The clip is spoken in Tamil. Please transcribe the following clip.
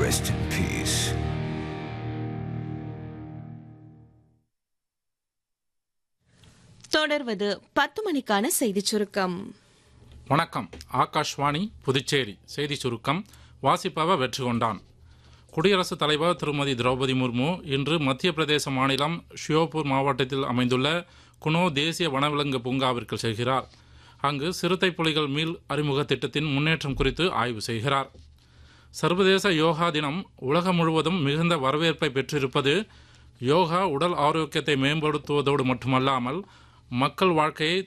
Rest in peace. தொடர்வது பத்து மணிக்கான செய்திச் சுருக்கம் வணக்கம் ஆகாஷ்வாணி புதுச்சேரி செய்தி சுருக்கம் வாசிப்பவர் வெற்றி கொண்டான் குடியரசுத் தலைவர் திருமதி திரௌபதி முர்மு இன்று மத்திய பிரதேச மாநிலம் ஷியோபூர் மாவட்டத்தில் அமைந்துள்ள குனோ தேசிய வனவிலங்கு பூங்காவிற்கு செல்கிறார் அங்கு சிறுத்தை புலிகள் மீள் அறிமுக திட்டத்தின் முன்னேற்றம் குறித்து ஆய்வு செய்கிறார் சர்வதேச யோகா தினம் உலகம் முழுவதும் மிகுந்த வரவேற்பை பெற்றிருப்பது யோகா உடல் ஆரோக்கியத்தை மேம்படுத்துவதோடு மட்டுமல்லாமல் மக்கள் வாழ்க்கையை